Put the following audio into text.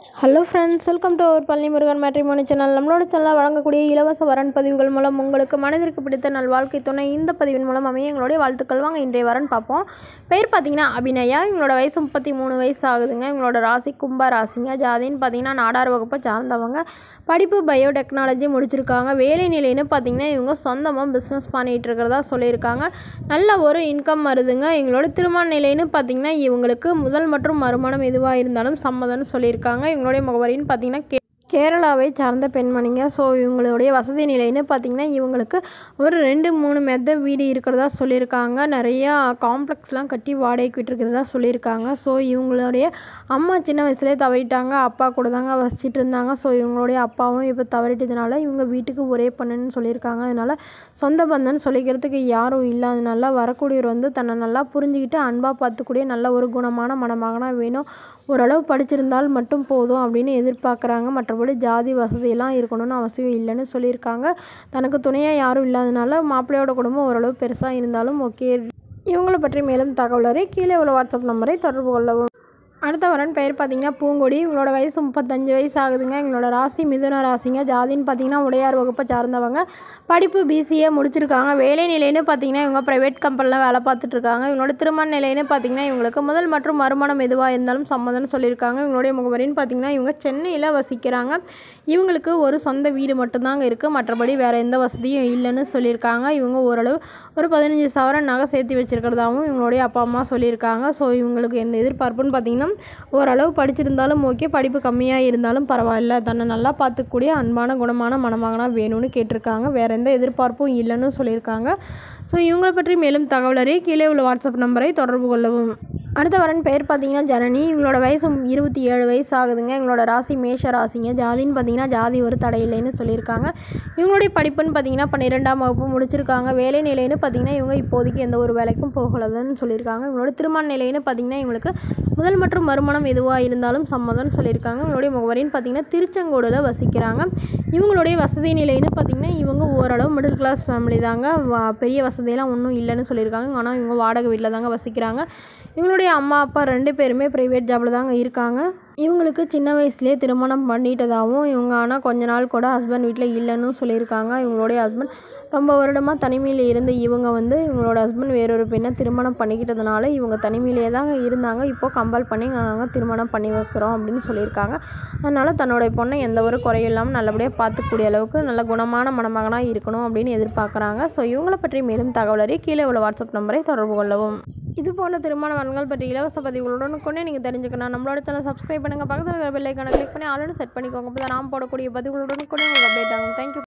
hello friends welcome to our Palani Murugan matrimony channel நம்மளோட சேனலில் வழங்கக்கூடிய இலவச வரன் பதிவுகள் மூலம் உங்களுக்கு மனதிற்கு பிடித்த நல் வாழ்க்கை துணை இந்த பதிவின் மூலம் அமைய எங்களுடைய வாழ்த்துக்கள் வாங்க இன்றைய வரன் பார்ப்போம் பெயர் பார்த்தீங்கன்னா அபிநயா இவங்களோட வயசு முப்பத்தி மூணு வயசு ஆகுதுங்க இவங்களோட ராசி கும்ப ராசிங்க ஜாதின்னு பார்த்தீங்கன்னா நாடார் வகுப்பை சார்ந்தவங்க படிப்பு பயோடெக்னாலஜி முடிச்சிருக்காங்க வேலை நிலைன்னு பார்த்தீங்கன்னா இவங்க சொந்தமாக பிஸ்னஸ் பண்ணிகிட்டு இருக்கிறதா சொல்லியிருக்காங்க நல்ல ஒரு இன்கம் வருதுங்க எங்களோட திருமண நிலைன்னு பார்த்தீங்கன்னா இவங்களுக்கு முதல் மற்றும் மறுமணம் எதுவாக இருந்தாலும் சம்மதம்னு சொல்லியிருக்காங்க இவங்களுடைய முகவரின்னு பார்த்தீங்கன்னா கே கேரளாவை சார்ந்த பெண்மணிங்க ஸோ இவங்களுடைய வசதி நிலைன்னு பார்த்தீங்கன்னா இவங்களுக்கு ஒரு ரெண்டு மூணு மெத்த வீடு இருக்கிறதா சொல்லியிருக்காங்க நிறையா காம்ப்ளெக்ஸ்லாம் கட்டி வாடகைக்கு விட்டுருக்கிறதா சொல்லியிருக்காங்க ஸோ இவங்களுடைய அம்மா சின்ன வயசுலேயே தவறிட்டாங்க அப்பா கூட தாங்க வசிச்சிட்டு இருந்தாங்க ஸோ இவங்களுடைய அப்பாவும் இப்போ தவறிட்டதுனால இவங்க வீட்டுக்கு ஒரே பொண்ணுன்னு சொல்லியிருக்காங்க அதனால் சொந்த பந்தம்னு சொல்லிக்கிறதுக்கு யாரும் இல்லாதனால வரக்கூடியவர் வந்து தன்னை நல்லா புரிஞ்சுக்கிட்டு அன்பாக பார்த்துக்கூடிய நல்ல ஒரு குணமான மணமகனாக வேணும் ஓரளவு படிச்சிருந்தால் மட்டும் போதும் அப்படின்னு எதிர்பார்க்குறாங்க மற்றபடி ஜாதி வசதியெல்லாம் இருக்கணும்னு அவசியம் இல்லைன்னு சொல்லியிருக்காங்க தனக்கு துணையாக யாரும் இல்லாதனால மாப்பிள்ளையோட குடும்பம் ஓரளவு பெருசாக இருந்தாலும் ஓகே இவங்களை பற்றி மேலும் தகவல் அறிய கீழே உள்ள வாட்ஸ்அப் நம்பரை தொடர்பு கொள்ளவும் அடுத்த வரன் பெயர் பார்த்தீங்கன்னா பூங்கொடி இவங்களோட வயசு முப்பத்தஞ்சு வயசு ஆகுதுங்க எங்களோட ராசி மிதுன ராசிங்க ஜாதின்னு பார்த்தீங்கன்னா உடையார் வகுப்பை சார்ந்தவங்க படிப்பு பிசிஏ முடிச்சிருக்காங்க வேலை நிலைன்னு பார்த்தீங்கன்னா இவங்க ப்ரைவேட் கம்பெனியில் வேலை பார்த்துட்டு இருக்காங்க இவங்களோட திருமண நிலைன்னு பார்த்தீங்கன்னா இவங்களுக்கு முதல் மற்றும் மறுமணம் எதுவாக இருந்தாலும் சம்மதம்னு சொல்லியிருக்காங்க இவங்களுடைய முகவரின்னு பார்த்தீங்கன்னா இவங்க சென்னையில் வசிக்கிறாங்க இவங்களுக்கு ஒரு சொந்த வீடு மட்டும்தாங்க இருக்குது மற்றபடி வேறு எந்த வசதியும் இல்லைன்னு சொல்லியிருக்காங்க இவங்க ஓரளவு ஒரு பதினஞ்சு சவரன் நகை சேர்த்து வச்சுருக்கிறதாகவும் இவங்களுடைய அப்பா அம்மா சொல்லியிருக்காங்க ஸோ இவங்களுக்கு எந்த எதிர்பார்ப்புன்னு பார்த்தீங்கன்னா ஓரளவு படிச்சிருந்தாலும் ஓகே படிப்பு கம்மியாக இருந்தாலும் பரவாயில்ல தன்னை நல்லா பார்த்துக்கூடிய அன்பான குணமான மணமகனாக வேணும்னு கேட்டிருக்காங்க வேறு எந்த எதிர்பார்ப்பும் இல்லைன்னு சொல்லியிருக்காங்க ஸோ இவங்களை பற்றி மேலும் தகவல் அறிய கீழே உள்ள வாட்ஸ்அப் நம்பரை தொடர்பு கொள்ளவும் அடுத்த வரன் பெயர் பார்த்தீங்கன்னா ஜனனி இவங்களோட வயசு இருபத்தி ஏழு வயசு ஆகுதுங்க இவங்களோட ராசி மேஷ ராசிங்க ஜாதின்னு பார்த்தீங்கன்னா ஜாதி ஒரு தடையில்லைன்னு சொல்லியிருக்காங்க இவங்களுடைய படிப்புன்னு பார்த்தீங்கன்னா பன்னிரெண்டாம் வகுப்பு முடிச்சிருக்காங்க வேலை நிலைன்னு பார்த்தீங்கன்னா இவங்க இப்போதைக்கு எந்த ஒரு வேலைக்கும் போகலதுன்னு சொல்லியிருக்காங்க இவங்களோட திருமண நிலைன்னு பார்த்தீங்கன்னா இவங்களுக்கு முதல் மற்றும் மறுமணம் எதுவாக இருந்தாலும் சம்மதம்னு சொல்லியிருக்காங்க இவங்களுடைய முகவரின்னு பார்த்தீங்கன்னா திருச்செங்கோடில் வசிக்கிறாங்க இவங்களுடைய வசதி நிலைன்னு பார்த்தீங்கன்னா இவங்க ஓரளவு மிடில் கிளாஸ் ஃபேமிலி தாங்க வா- பெரிய வசதியெல்லாம் ஒன்றும் இல்லைன்னு சொல்லியிருக்காங்க ஆனால் இவங்க வாடகை வீட்டில் தாங்க வசிக்கிறாங்க இவங்களுடைய அம்மா அப்பா ரெண்டு பேருமே ப்ரைவேட் ஜாபில் தாங்க இருக்காங்க இவங்களுக்கு சின்ன வயசுலேயே திருமணம் பண்ணிட்டதாகவும் இவங்க ஆனால் கொஞ்ச நாள் கூட ஹஸ்பண்ட் வீட்டில் இல்லைன்னு சொல்லியிருக்காங்க இவங்களுடைய ஹஸ்பண்ட் ரொம்ப வருடமாக தனிமையில் இருந்த இவங்க வந்து இவங்களோட ஹஸ்பண்ட் வேறொரு பெண்ணை திருமணம் பண்ணிக்கிட்டதுனால இவங்க தனிமையிலேயே தாங்க இருந்தாங்க இப்போ கம்பல் பண்ணி நாங்கள் திருமணம் பண்ணி வைக்கிறோம் அப்படின்னு சொல்லியிருக்காங்க அதனால் தன்னுடைய பொண்ணை எந்த ஒரு குறையும் இல்லாமல் நல்லபடியாக பார்த்துக்கூடிய அளவுக்கு நல்ல குணமான மணமகனாக இருக்கணும் அப்படின்னு எதிர்பார்க்குறாங்க ஸோ இவங்களை பற்றி மேலும் தகவல் அறிய கீழே உள்ள வாட்ஸ்அப் நம்பரை தொடர்பு கொள்ளவும் இது போன்ற திருமண வரன்கள் பற்றி இலவச பதிவுகளுடன் கொண்டே நீங்கள் தெரிஞ்சுக்கணும் நம்மளோட சேனல் சப்ஸ்கிரைப் பண்ணுங்கள் பக்கத்தில் இருக்கிற பெல் ஐக்கானை கிளிக் பண்ணி ஆல்ரெடி செட் பண்ணிக்கோங்க அப்போ தான் நாம் போடக்கூடிய பதிவுகளுடன் கூட உங்களுக்கு அப்டேட் ஆகும் தேங்க்யூ